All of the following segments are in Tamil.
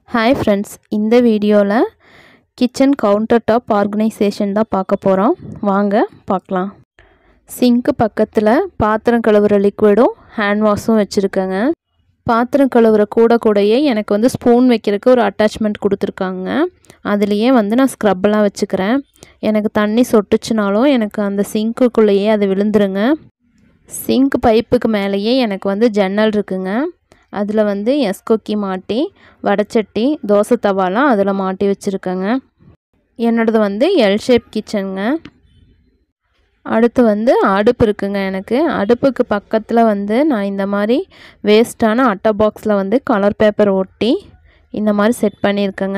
ஹாய் ஃப்ரெண்ட்ஸ் இந்த வீடியோவில் கிச்சன் கவுண்டர் டாப் ஆர்கனைசேஷன் தான் பார்க்க போகிறோம் வாங்க பார்க்கலாம் சிங்க்கு பக்கத்தில் பாத்திரம் கழுவுற லிக்விடும் ஹேண்ட் வாஷும் வச்சுருக்கேங்க பாத்திரம் கழுவுற கூட கூடயே எனக்கு வந்து ஸ்பூன் வைக்கிறதுக்கு ஒரு அட்டாச்மெண்ட் கொடுத்துருக்காங்க அதுலேயே வந்து நான் ஸ்க்ரப்பெல்லாம் வச்சுக்கிறேன் எனக்கு தண்ணி சொட்டுச்சுனாலும் எனக்கு அந்த சிங்க்குள்ளேயே அது விழுந்துருங்க சிங்க் பைப்புக்கு மேலேயே எனக்கு வந்து ஜன்னல் இருக்குங்க அதில் வந்து எஸ்கொக்கி மாட்டி வடச்சட்டி தோசை தவாலாம் அதில் மாட்டி வச்சுருக்கேங்க என்னோடது வந்து எல் ஷேப் கிச்சனுங்க அடுத்து வந்து அடுப்பு இருக்குங்க எனக்கு அடுப்புக்கு பக்கத்தில் வந்து நான் இந்த மாதிரி வேஸ்ட்டான அட்டை பாக்ஸில் வந்து கலர் பேப்பர் ஒட்டி இந்த மாதிரி செட் பண்ணியிருக்கேங்க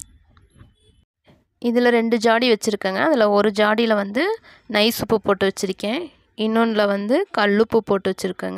இதில் ரெண்டு ஜாடி வச்சுருக்கேங்க அதில் ஒரு ஜாடியில் வந்து நைஸ் உப்பு போட்டு வச்சுருக்கேன் இன்னொன்றில் வந்து கல்லுப்பு போட்டு வச்சுருக்கேங்க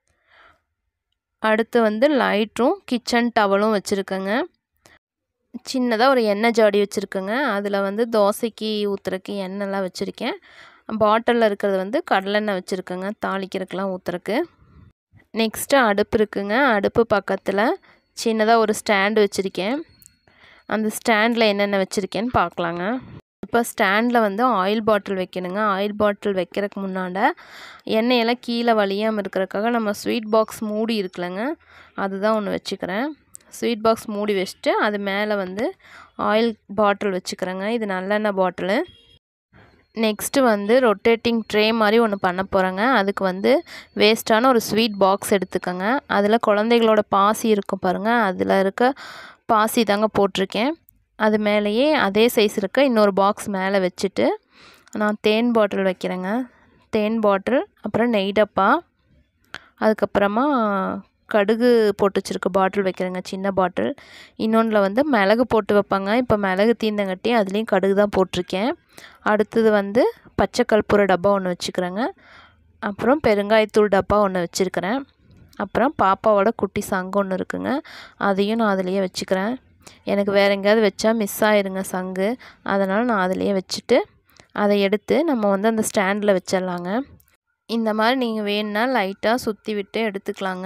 அடுத்து வந்து லைட்ரும் கிச்சன் டவலும் வச்சுருக்கேங்க சின்னதாக ஒரு எண்ணெய் ஜாடி வச்சுருக்கேங்க அதில் வந்து தோசைக்கு ஊற்றுறக்கு எண்ணெய்லாம் வச்சுருக்கேன் பாட்டிலில் இருக்கிறது வந்து கடலெண்ணெய் வச்சுருக்கேங்க தாளிக்கிறதுக்கெலாம் ஊற்றுறக்கு நெக்ஸ்ட்டு அடுப்பு இருக்குங்க அடுப்பு பக்கத்தில் சின்னதாக ஒரு ஸ்டாண்டு வச்சுருக்கேன் அந்த ஸ்டாண்டில் என்னென்ன வச்சுருக்கேன்னு பார்க்கலாங்க இப்போ ஸ்டாண்டில் வந்து ஆயில் பாட்டில் வைக்கணுங்க ஆயில் பாட்டில் வைக்கிறதுக்கு முன்னாட எண்ணெயெல்லாம் கீழே வலியாமல் இருக்கிறதுக்காக நம்ம ஸ்வீட் பாக்ஸ் மூடி இருக்குல்லங்க அதுதான் ஒன்று வச்சுக்கிறேன் ஸ்வீட் பாக்ஸ் மூடி வச்சுட்டு அது மேலே வந்து ஆயில் பாட்டில் வச்சுக்கிறேங்க இது நல்லெண்ணெய் பாட்டிலு நெக்ஸ்ட்டு வந்து ரொட்டேட்டிங் ட்ரே மாதிரி ஒன்று பண்ண போகிறேங்க அதுக்கு வந்து வேஸ்ட்டான ஒரு ஸ்வீட் பாக்ஸ் எடுத்துக்கோங்க அதில் குழந்தைகளோட பாசி இருக்கும் பாருங்கள் அதில் இருக்க பாசி தாங்க போட்டிருக்கேன் அது மேலேயே அதே சைஸ் இருக்க இன்னொரு பாக்ஸ் மேலே வச்சுட்டு நான் தேன் பாட்டில் வைக்கிறேங்க தேன் பாட்டில் அப்புறம் நெய் டப்பா அதுக்கப்புறமா கடுகு போட்டு வச்சுருக்க பாட்டில் வைக்கிறேங்க சின்ன பாட்டில் இன்னொன்றில் வந்து மிளகு போட்டு வைப்பாங்க இப்போ மிளகு தீந்தங்கட்டி அதுலேயும் கடுகு தான் போட்டிருக்கேன் அடுத்தது வந்து பச்சை கற்பூர டப்பா ஒன்று வச்சுக்கிறேங்க அப்புறம் பெருங்காயத்தூள் டப்பா ஒன்று வச்சுருக்கிறேன் அப்புறம் பாப்பாவோட குட்டி சங்கு ஒன்று இருக்குங்க அதையும் நான் அதுலேயே வச்சுக்கிறேன் எனக்கு வேறு எங்கேயாவது வச்சா மிஸ் ஆயிருங்க சங்கு அதனால் நான் அதிலையே வச்சுட்டு அதை எடுத்து நம்ம வந்து அந்த ஸ்டாண்டில் வச்சிடலாங்க இந்த மாதிரி நீங்கள் வேணுன்னா லைட்டாக சுற்றி விட்டு எடுத்துக்கலாங்க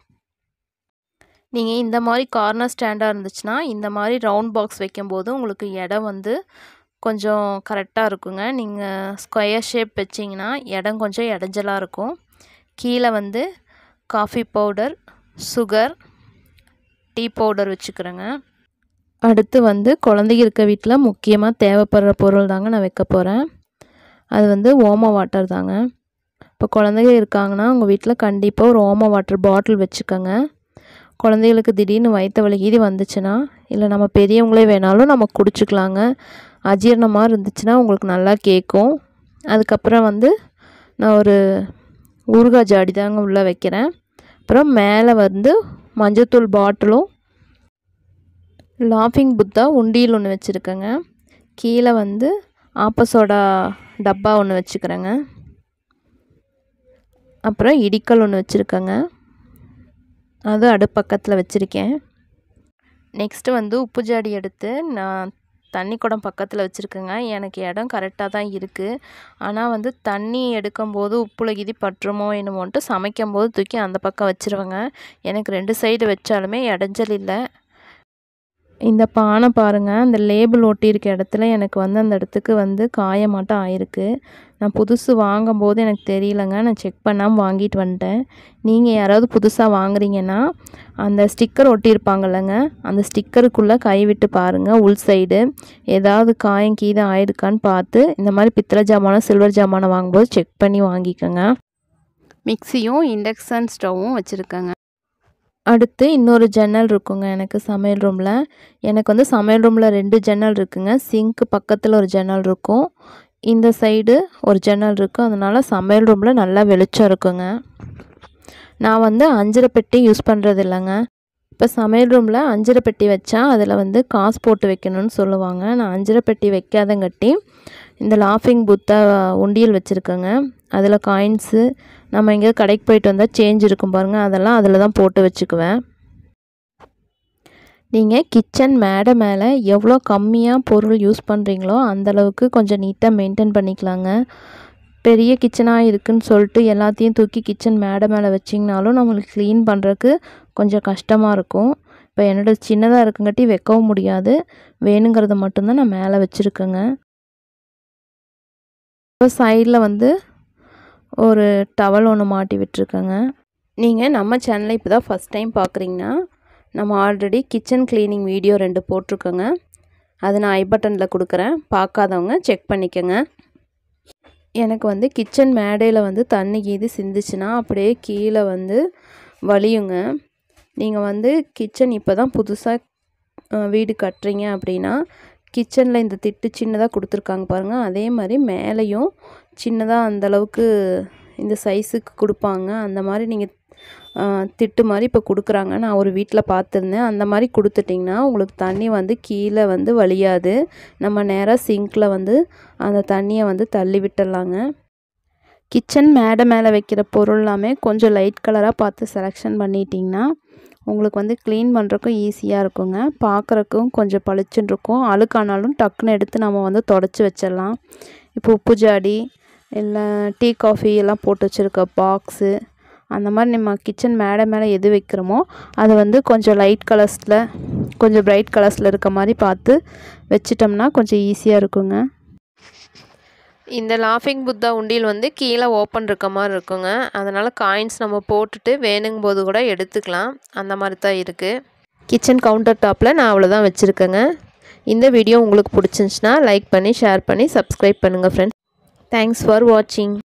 நீங்கள் இந்த மாதிரி கார்னர் ஸ்டாண்டாக இருந்துச்சுன்னா இந்த மாதிரி ரவுண்ட் பாக்ஸ் வைக்கும்போது உங்களுக்கு இடம் வந்து கொஞ்சம் கரெக்டாக இருக்குங்க நீங்கள் ஸ்கொயர் ஷேப் வச்சிங்கன்னா இடம் கொஞ்சம் இடைஞ்சலாக இருக்கும் கீழே வந்து coffee powder sugar tea powder வச்சுக்கிறேங்க அடுத்து வந்து குழந்தைங்க இருக்க வீட்டில் முக்கியமாக தேவைப்படுற பொருள் தாங்க நான் வைக்க போகிறேன் அது வந்து ஓம வாட்டர் தாங்க இப்போ குழந்தைங்க இருக்காங்கன்னா உங்கள் வீட்டில் கண்டிப்பாக ஒரு ஓம வாட்டர் பாட்டில் வச்சுக்கோங்க குழந்தைகளுக்கு திடீர்னு வயிற்று வலி இது வந்துச்சுன்னா இல்லை நம்ம பெரியவங்களே வேணாலும் நம்ம குடிச்சிக்கலாங்க அஜீரணமாக இருந்துச்சுன்னா உங்களுக்கு நல்லா கேட்கும் அதுக்கப்புறம் வந்து நான் ஒரு ஊறுகாய் ஜாடி தாங்க உள்ளே வைக்கிறேன் அப்புறம் மேலே வந்து மஞ்சத்தூள் பாட்டிலும் லாஃபிங் புத்தா உண்டியல் ஒன்று வச்சுருக்கேங்க கீழே வந்து ஆப்பசோடா டப்பா ஒன்று வச்சுக்கிறேங்க அப்புறம் இடிக்கல் ஒன்று வச்சுருக்கேங்க அது அடுப்பக்கத்தில் வச்சுருக்கேன் நெக்ஸ்ட்டு வந்து உப்பு ஜாடி எடுத்து நான் தண்ணி குடம் பக்கத்தில் வச்சுருக்கேங்க எனக்கு இடம் கரெக்டாக தான் இருக்குது ஆனால் வந்து தண்ணி எடுக்கும்போது உப்புல கிதி பற்றுமோ என்னமோன்ட்டு சமைக்கும் போது தூக்கி அந்த பக்கம் வச்சுருவேங்க எனக்கு ரெண்டு சைடு வச்சாலுமே இடைஞ்சல் இல்லை இந்த பானை பாருங்கள் அந்த லேபிள் ஒட்டியிருக்க இடத்துல எனக்கு வந்து அந்த இடத்துக்கு வந்து காயமாட்டம் ஆயிருக்கு நான் புதுசு வாங்கும்போது எனக்கு தெரியலங்க நான் செக் பண்ணாமல் வாங்கிட்டு வந்துட்டேன் நீங்கள் யாராவது புதுசாக வாங்குறீங்கன்னா அந்த ஸ்டிக்கர் ஒட்டியிருப்பாங்கல்லங்க அந்த ஸ்டிக்கருக்குள்ளே கை விட்டு பாருங்கள் உள் சைடு ஏதாவது காயம் கீதம் ஆயிருக்கான்னு பார்த்து இந்த மாதிரி பித்தளை ஜாமானம் சில்வர் ஜாமானம் வாங்கும்போது செக் பண்ணி வாங்கிக்கோங்க மிக்சியும் இண்டக்ஷன் ஸ்டவ்வும் வச்சுருக்கேங்க அடுத்து இன்னொரு ஜன்னல் இருக்குங்க எனக்கு சமையல் ரூமில் எனக்கு வந்து சமையல் ரூமில் ரெண்டு ஜன்னல் இருக்குங்க சிங்க்கு பக்கத்தில் ஒரு ஜன்னல் இருக்கும் இந்த சைடு ஒரு ஜன்னல் இருக்கும் அதனால் சமையல் ரூமில் நல்லா வெளிச்சம் இருக்குங்க நான் வந்து அஞ்சரை பெட்டி யூஸ் பண்ணுறது இல்லைங்க இப்போ சமையல் ரூமில் அஞ்சரை பெட்டி வச்சா அதில் வந்து காசு போட்டு வைக்கணும்னு சொல்லுவாங்க நான் அஞ்சரை பெட்டி வைக்காதங்கட்டி இந்த லாஃபிங் புத்தா உண்டியல் வச்சுருக்கேங்க அதில் காயின்ஸு நம்ம எங்கேயாவது கடைக்கு போயிட்டு வந்தால் சேஞ்ச் இருக்கும் பாருங்கள் அதெல்லாம் அதில் தான் போட்டு வச்சுக்குவேன் நீங்கள் கிச்சன் மேடை மேலே எவ்வளோ கம்மியாக பொருள் யூஸ் பண்ணுறீங்களோ அந்தளவுக்கு கொஞ்சம் நீட்டாக மெயின்டைன் பண்ணிக்கலாங்க பெரிய கிச்சனாக இருக்குன்னு சொல்லிட்டு எல்லாத்தையும் தூக்கி கிச்சன் மேடை மேலே வச்சிங்கனாலும் நம்மளுக்கு க்ளீன் பண்ணுறதுக்கு கொஞ்சம் கஷ்டமாக இருக்கும் இப்போ என்னோட சின்னதாக இருக்குங்காட்டி வைக்கவும் முடியாது வேணுங்கிறத மட்டும்தான் நான் மேலே வச்சுருக்கேங்க இப்போ சைடில் வந்து ஒரு டவல் ஒன்று மாட்டி விட்டுருக்கேங்க நீங்கள் நம்ம சேனலை இப்போ தான் ஃபஸ்ட் டைம் பார்க்குறீங்கன்னா நம்ம ஆல்ரெடி கிச்சன் க்ளீனிங் வீடியோ ரெண்டு போட்டிருக்கோங்க அது நான் ஐ பட்டனில் கொடுக்குறேன் பார்க்காதவங்க செக் பண்ணிக்கோங்க எனக்கு வந்து கிச்சன் மேடையில் வந்து தண்ணி கீது சிந்துச்சுன்னா அப்படியே கீழே வந்து வலியுங்க நீங்கள் வந்து கிச்சன் இப்போ தான் புதுசாக வீடு கட்டுறீங்க அப்படின்னா கிச்சனில் இந்த திட்டு சின்னதாக கொடுத்துருக்காங்க பாருங்கள் அதே மாதிரி மேலேயும் சின்னதாக அந்தளவுக்கு இந்த சைஸுக்கு கொடுப்பாங்க அந்த மாதிரி நீங்கள் திட்டு மாதிரி இப்போ கொடுக்குறாங்க நான் ஒரு வீட்டில் பார்த்துருந்தேன் அந்த மாதிரி கொடுத்துட்டிங்கன்னா உங்களுக்கு தண்ணி வந்து கீழே வந்து வழியாது நம்ம நேராக சிங்க்கில் வந்து அந்த தண்ணியை வந்து தள்ளி விட்டுடலாங்க கிச்சன் மேடை மேலே வைக்கிற பொருள் எல்லாமே கொஞ்சம் லைட் கலராக பார்த்து செலெக்ஷன் பண்ணிட்டிங்கன்னா உங்களுக்கு வந்து க்ளீன் பண்ணுறக்கும் ஈஸியாக இருக்குங்க பார்க்குறக்கும் கொஞ்சம் பளிச்சுன்னு இருக்கும் அழுக்கானாலும் டக்குன்னு எடுத்து நம்ம வந்து தொடச்சி வச்சிடலாம் இப்போ உப்பு ஜாடி இல்லை டீ காஃபி எல்லாம் போட்டு வச்சுருக்க பாக்ஸு அந்த மாதிரி நம்ம கிச்சன் மேடை மேலே எது வைக்கிறோமோ அது வந்து கொஞ்சம் லைட் கலர்ஸில் கொஞ்சம் பிரைட் கலர்ஸில் இருக்க மாதிரி பார்த்து வச்சிட்டோம்னா கொஞ்சம் ஈஸியாக இருக்குங்க இந்த லாஃபிங் புத்தா உண்டியல் வந்து கீழே ஓப்பன் இருக்க மாதிரி இருக்குங்க அதனால் காயின்ஸ் நம்ம போட்டுட்டு வேணுங்கும் போது கூட எடுத்துக்கலாம் அந்த மாதிரி தான் இருக்குது கிச்சன் கவுண்டர் டாப்பில் நான் அவ்வளோதான் வச்சுருக்கேங்க இந்த வீடியோ உங்களுக்கு பிடிச்சிருந்துச்சின்னா லைக் பண்ணி ஷேர் பண்ணி சப்ஸ்கிரைப் பண்ணுங்கள் ஃப்ரெண்ட்ஸ் தேங்க்ஸ் ஃபார் வாட்சிங்